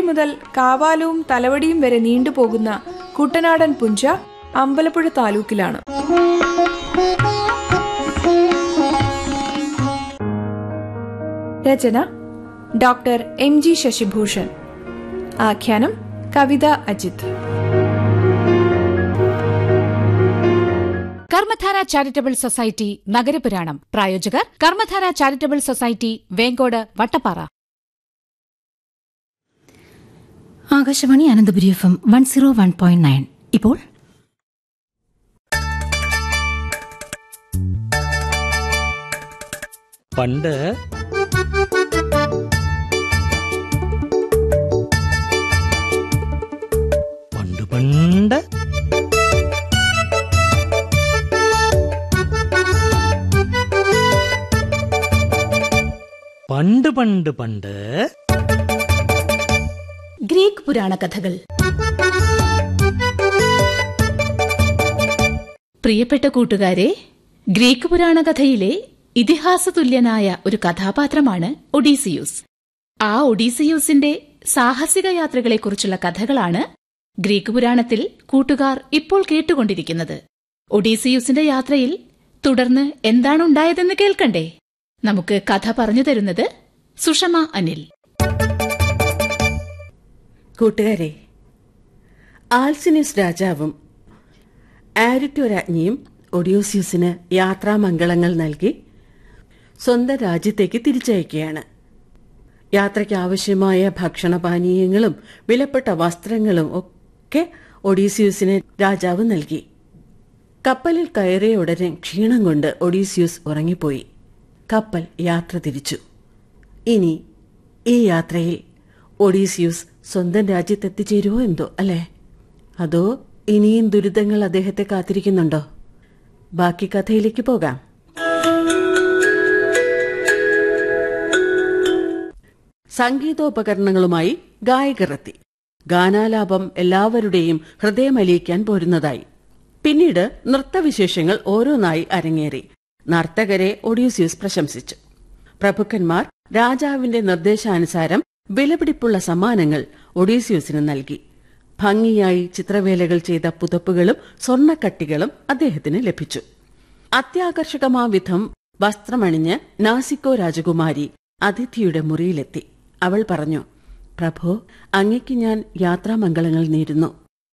മുതൽ കാവാലവും തലവടിയും വരെ നീണ്ടുപോകുന്ന കുട്ടനാടൻ പുഞ്ച അമ്പലപ്പുഴ താലൂക്കിലാണ് രചന ഡോക്ടർ എം ജി ശശിഭൂഷൺ ആഖ്യാനം കവിത അജിത് കർമ്മധാര ചാരിറ്റബിൾ സൊസൈറ്റി നഗരപുരാണം പ്രായോജകർ Karmadhara charitable society Venkode Vattappara Akashvani Ananthapuri F M one zero one point nine ഇപ്പോൾ പണ്ട് പണ്ട് പണ്ട് പണ്ട് പണ്ട് പണ്ട് ഗ്രീക്ക് പുരാണ കഥകൾ പ്രിയപ്പെട്ട കൂട്ടുകാരെ ഗ്രീക്ക് പുരാണ കഥയിലെ ഇതിഹാസതുല്യനായ ഒരു കഥാപാത്രമാണ് ഒഡീസിയൂസ് ആ ഒഡീസിയൂസിന്റെ സാഹസിക യാത്രകളെക്കുറിച്ചുള്ള കഥകളാണ് ഗ്രീക്ക് പുരാണത്തിൽ കൂട്ടുകാർ ഇപ്പോൾ കേട്ടുകൊണ്ടിരിക്കുന്നത് ഒഡീസിയൂസിന്റെ യാത്രയിൽ തുടർന്ന് എന്താണ് ഉണ്ടായതെന്ന് കേൾക്കണ്ടേ നമുക്ക് കഥ പറഞ്ഞു തരുന്നത് സുഷമ അനിൽ കൂട്ടുകാരെ ആൽസിനിസ് രാജാവും ആരിറ്റോ രാജ്ഞിയും ഒഡിയോസ്യൂസിന് യാത്രാമംഗളങ്ങൾ നൽകി സ്വന്തം രാജ്യത്തേക്ക് തിരിച്ചയക്കുകയാണ് യാത്രയ്ക്ക് ആവശ്യമായ ഭക്ഷണപാനീയങ്ങളും വിലപ്പെട്ട വസ്ത്രങ്ങളും ഒക്കെ ഒഡീസ്യൂസിന് രാജാവ് നൽകി കപ്പലിൽ കയറിയ ഉടനെ ക്ഷീണം കൊണ്ട് ഒഡീസ്യൂസ് ഉറങ്ങിപ്പോയി കപ്പൽ യാത്ര തിരിച്ചു ഇനി ഈ യാത്രയിൽ ഒഡീസിയൂസ് സ്വന്തം രാജ്യത്തെത്തിച്ചേരുവോ എന്തോ അല്ലേ അതോ ഇനിയും ദുരിതങ്ങൾ അദ്ദേഹത്തെ കാത്തിരിക്കുന്നുണ്ടോ ബാക്കി കഥയിലേക്ക് പോകാം സംഗീതോപകരണങ്ങളുമായി ഗായകർ എത്തി ഗാനാലാപം എല്ലാവരുടെയും ഹൃദയമലിയിക്കാൻ പോരുന്നതായി പിന്നീട് നൃത്തവിശേഷങ്ങൾ ഓരോന്നായി അരങ്ങേറി നർത്തകരെ ഒഡീസ്യൂസ് പ്രശംസിച്ചു പ്രഭുക്കന്മാർ രാജാവിന്റെ നിർദ്ദേശാനുസാരം വിലപിടിപ്പുള്ള സമ്മാനങ്ങൾ ഒഡീസ്യൂസിന് നൽകി ഭംഗിയായി ചിത്രവേലകൾ ചെയ്ത പുതപ്പുകളും സ്വർണ്ണക്കട്ടികളും അദ്ദേഹത്തിന് ലഭിച്ചു അത്യാകർഷകമാവിധം വസ്ത്രമണിഞ്ഞ് നാസിക്കോ രാജകുമാരി അതിഥിയുടെ മുറിയിലെത്തി അവൾ പറഞ്ഞു പ്രഭോ അങ്ങയ്ക്ക് ഞാൻ യാത്രാമംഗളങ്ങൾ നേരുന്നു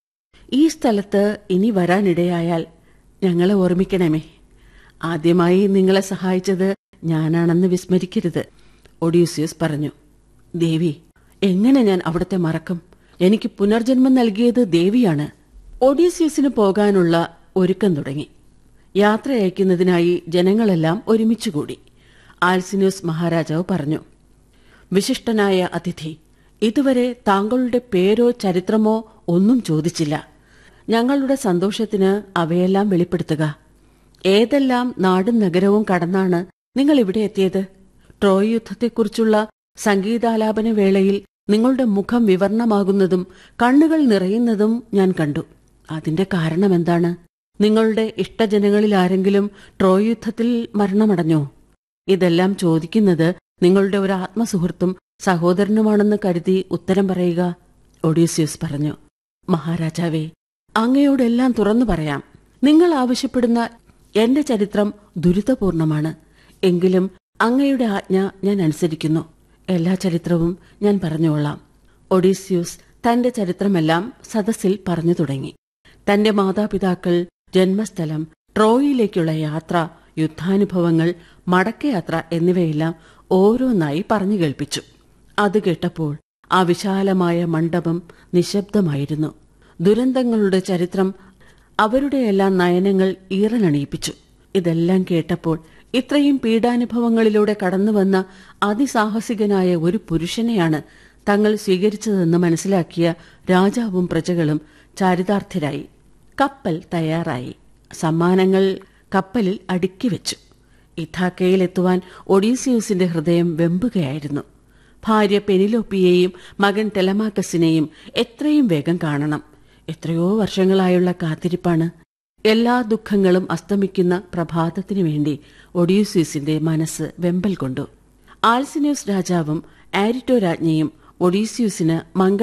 ഈ സ്ഥലത്ത് ഇനി വരാനിടയായാൽ ഞങ്ങളെ ഓർമ്മിക്കണമേ ആദ്യമായി നിങ്ങളെ സഹായിച്ചത് ഞാനാണെന്ന് വിസ്മരിക്കരുത് ഒഡീസിയസ് പറഞ്ഞു ദേവി എങ്ങനെ ഞാൻ അവിടുത്തെ മറക്കും എനിക്ക് പുനർജന്മം നൽകിയത് ദേവിയാണ് ഒഡീസിയസിന് പോകാനുള്ള ഒരുക്കം തുടങ്ങി യാത്ര അയക്കുന്നതിനായി ജനങ്ങളെല്ലാം ഒരുമിച്ചുകൂടി ആൽസിനോസ് മഹാരാജാവ് പറഞ്ഞു വിശിഷ്ടനായ അതിഥി ഇതുവരെ താങ്കളുടെ പേരോ ചരിത്രമോ ഒന്നും ചോദിച്ചില്ല ഞങ്ങളുടെ സന്തോഷത്തിന് അവയെല്ലാം വെളിപ്പെടുത്തുക ഏതെല്ലാം നാടും നഗരവും കടന്നാണ് നിങ്ങൾ ഇവിടെ എത്തിയത് ട്രോയ് യുദ്ധത്തെക്കുറിച്ചുള്ള സംഗീതാലാപന വേളയിൽ നിങ്ങളുടെ മുഖം വിവർണമാകുന്നതും കണ്ണുകൾ നിറയുന്നതും ഞാൻ കണ്ടു അതിന്റെ കാരണം എന്താണ് നിങ്ങളുടെ ഇഷ്ടജനങ്ങളിൽ ആരെങ്കിലും ട്രോയ് യുദ്ധത്തിൽ മരണമടഞ്ഞോ ഇതെല്ലാം ചോദിക്കുന്നത് നിങ്ങളുടെ ഒരു ആത്മസുഹൃത്തും സഹോദരനുമാണെന്ന് കരുതി ഉത്തരം പറയുക ഒഡീസ്യൂസ് പറഞ്ഞു മഹാരാജാവേ അങ്ങയോടെല്ലാം തുറന്നു പറയാം നിങ്ങൾ ആവശ്യപ്പെടുന്ന എന്റെ ചരിത്രം ദുരിതപൂർണമാണ് എങ്കിലും അങ്ങയുടെ ആജ്ഞ ഞാൻ അനുസരിക്കുന്നു എല്ലാ ചരിത്രവും ഞാൻ പറഞ്ഞുകൊള്ളാം ഒഡീസ്യൂസ് തന്റെ ചരിത്രമെല്ലാം സദസ്സിൽ പറഞ്ഞു തുടങ്ങി തന്റെ മാതാപിതാക്കൾ ജന്മസ്ഥലം ട്രോയിലേക്കുള്ള യാത്ര യുദ്ധാനുഭവങ്ങൾ മടക്കയാത്ര എന്നിവയെല്ലാം ഓരോന്നായി പറഞ്ഞു കേൾപ്പിച്ചു അത് കേട്ടപ്പോൾ ആ വിശാലമായ മണ്ഡപം നിശബ്ദമായിരുന്നു ദുരന്തങ്ങളുടെ ചരിത്രം അവരുടെയെല്ലാം നയനങ്ങൾ ഈറനണിയിപ്പിച്ചു ഇതെല്ലാം കേട്ടപ്പോൾ ഇത്രയും പീഡാനുഭവങ്ങളിലൂടെ കടന്നുവന്ന അതിസാഹസികനായ ഒരു പുരുഷനെയാണ് തങ്ങൾ സ്വീകരിച്ചതെന്ന് മനസ്സിലാക്കിയ രാജാവും പ്രജകളും ചാരിതാർത്ഥരായി കപ്പൽ തയ്യാറായി സമ്മാനങ്ങൾ കപ്പലിൽ അടുക്കി വെച്ചു ഇഥാക്കയിലെത്തുവാൻ ഒഡീസിയൂസിന്റെ ഹൃദയം വെമ്പുകയായിരുന്നു ഭാര്യ പെനിലോപ്പിയെയും മകൻ ടെലമാക്കസിനെയും എത്രയും വേഗം കാണണം എത്രയോ വർഷങ്ങളായുള്ള കാത്തിരിപ്പാണ് എല്ലാ ദുഃഖങ്ങളും അസ്തമിക്കുന്ന പ്രഭാതത്തിനു വേണ്ടി ഒഡീസ്യൂസിന്റെ മനസ്സ് വെമ്പൽ കൊണ്ടു ആൽസിനൂസ് രാജാവും ആരിറ്റോ രാജ്ഞിയും ഒഡീസ്യൂസിന് മംഗ